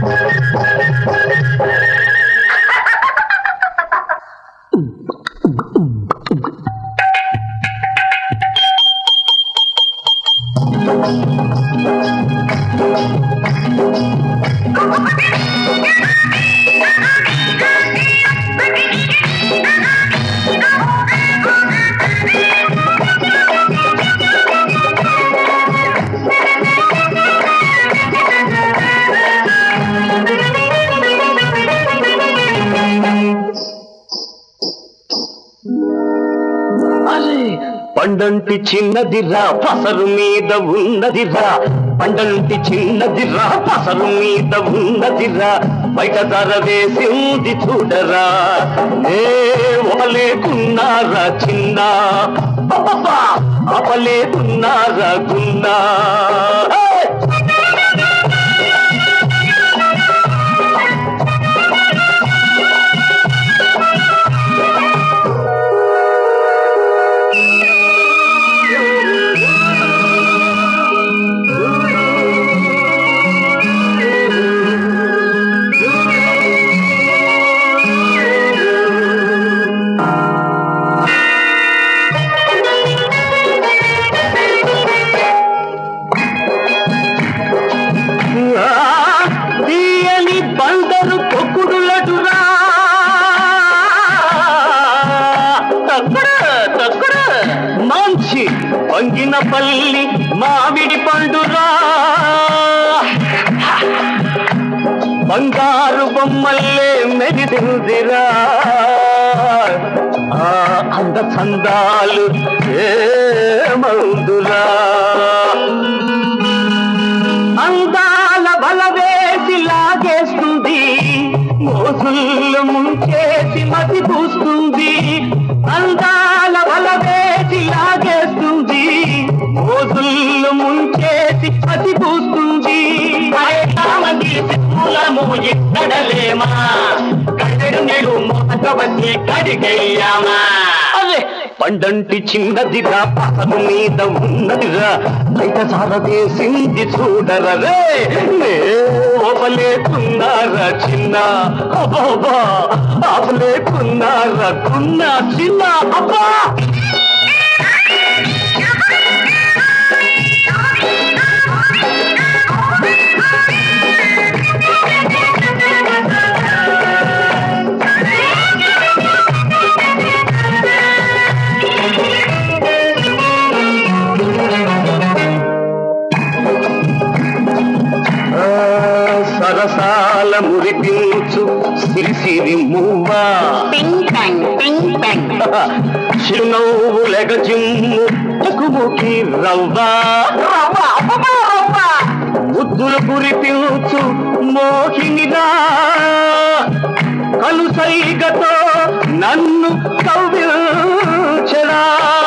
అరే పండంటి చిన్నదిరా పసరు మీద ఉన్నదిరా పండంటి చిన్నదిరా పసరు మీద ఉన్నదిరా బయట ధర వేసింది చూడరా ఏ ఒకలేకున్నారా చిన్న అబ్బబ్బా, అపలేకున్నారా గున్నా హే! ఆ, తీయని బందరు తొక్కుడులటురా తక్కుడు తక్కుడు మంచి వంగిన పల్లి మామిడి పండురా బంగారు బొమ్మల్లే మెరిసిందిరా ఆ అంద చందాలు ఏమందురా అందాల బలవేసి లాగేస్తుంది మోసుళ్ళు ముంచేసి మతి పూస్తుంది అందాల బలవేసి లాగేస్తుంది మోసుళ్ళు ముంచేసి మతి పూస్తుంది మూలము ఎక్కడలేమా కట్టెడు నేడు మోసవచ్చి కడిగయ్యామా అదే పండంటి చిన్నదిరా పసరు మీద ఉన్నదిరా బయట సారదేసింది చూడరరే ఓపలేకున్నారా చిన్న అబ్బా ఆపలేకున్నారా కున్న చిన్న అబ్బా ఆ, సరసాల మురిపించు సిరిసిరి మువ్వా పింగ్ పెంగ్ పింగ్ పెంగ్ చిరునవ్వు లెగజిమ్ము ఎక్కుముకి రవ్వా ముద్దులు కురిపించు మోహినిరా కలుసైగతో నన్ను కవ్వించరా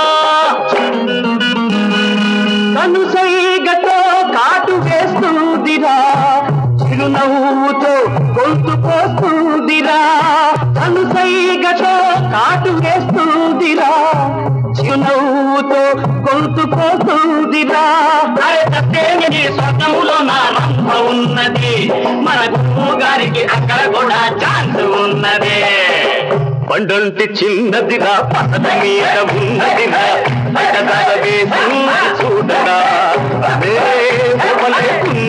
కనుసైగతో కాటు వేస్తుందిరా చిరునవ్వుతో గొంతు పోస్తుందిరా కనుసైగతో కాటు వేస్తుందిరా చిరునవ్వుతో గొంతు పోస్తుందిరా స్వర్గములో నా రంభ ఉన్నది మన గురువు గారికి అక్కడ కూడా ఛాన్స్ ఉన్నది పండంటి చిన్నదిరా పసద మీద ఉన్నదిరా బయట వేసి చూడరా అదే